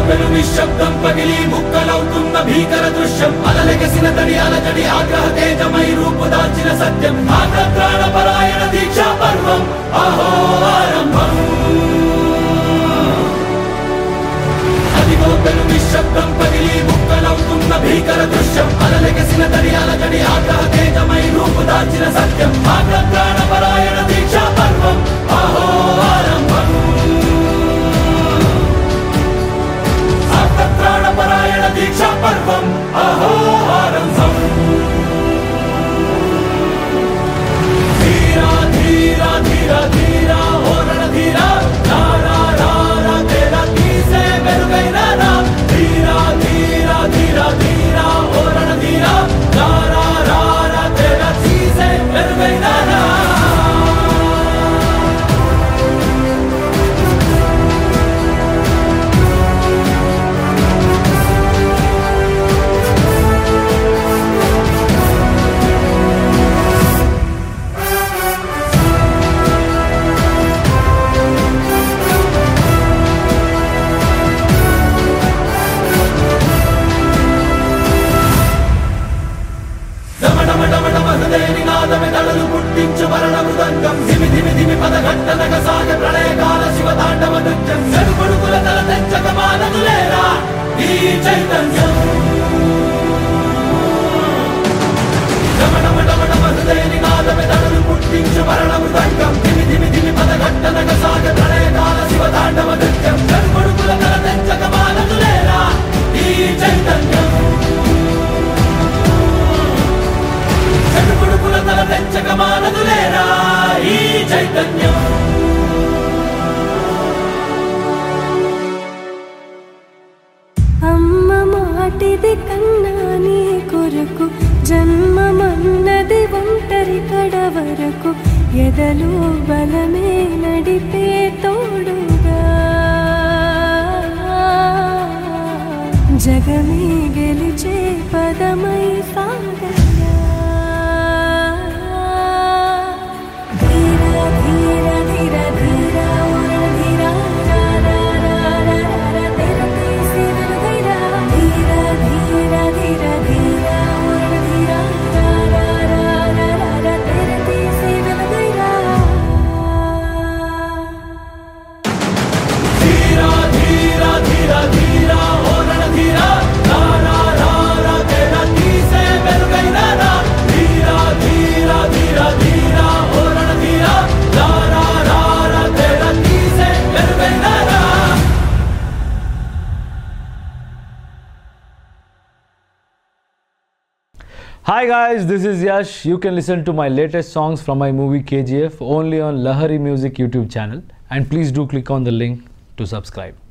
పెను నిశ్శబ్దం పగిలి ముక్కలవుతున్న భీకర దృశ్యం అలలెగసిన తడి అలజడి ఆగ్రహ తేజమై రూపు దాల్చిన సత్యం ఆగ్రత్రాణ పరాయణ దీక్షా పర్వం అహో ఆరంభం అదిగో పెను నిశ్శబ్దం పగిలి ముక్కలవుతున్న భీకర దృశ్యం అలలెగసిన తడి అలజడి ఆగ్రహ తేజమై రూపు దాల్చిన సత్యం ఆగ్రత్రాణ పరాయణ దీక్షా పర్వం అహో ఆరంభం ఆగ్రత్రాణ దీక్షా పర్వం అహో ఆరంభం ధీరా ధీరా ధీరా ధీరా ఓరణ ధీరా రా రా రా రా తేరా తీసే మెరుగైన రా ధీరా ధీరా ధీరా ధీరా ఓరణ ధీరా రా రా రా రా తేరా తీసే మెరుగైన రా దమడమడమడమహృదయని నాదమే దళలు పుట్టించు మరణ మృదంగం ధిమి ధిమి ధిమి పదఘట్టనగ సాగ ప్రళయకాల శివ తాండవ నృత్యం చెడుకొడుకుల తల తెంచక మానదులేరా ఈ చైతన్యం దమడమడమడమహృదయని నాదమే దళలు పుట్టించు మరణ మృదంగం ధిమి ధిమి ధిమి పదఘట్టనగ సాగ ప్రళయకాల శివ తాండవ నృత్యం చెడుకొడుకుల తల తెంచక మానదులేరా ఈ చైతన్యం చెడుపుడుకుల తల తెంచక మానదులేరా ఈ చైతన్యం అమ్మ మాటిది కన్నా నీ కొరకు జన్మమన్నది ఒంటరి కడ వరకు ఎదలు బలమే నడిపే తోడుగా జగమే గెలిచే పదమై సాగగా ధీర ధీర ధీర ధీర ఉరణ ధీర రా రా రా రా రా తెర తీసి వెలుగైరా ధీర ధీర ధీర ధీర ఉరణ ధీర రా రా రా రా రా తెర తీసి వెలుగైరా ధీరా ధీరా ధీరా ధీరా ఓరణ ధీరా రా రా రా రా తేరా తీసే వెలుగైన రా ధీరా ధీరా ధీరా ధీరా ఓరణ ధీరా రా రా రా రా తేరా తీసే వెలుగైన రా Hi guys, this is Yash. You can listen to my latest songs from my movie KGF only on Lahari Music YouTube channel and please do click on the link to subscribe.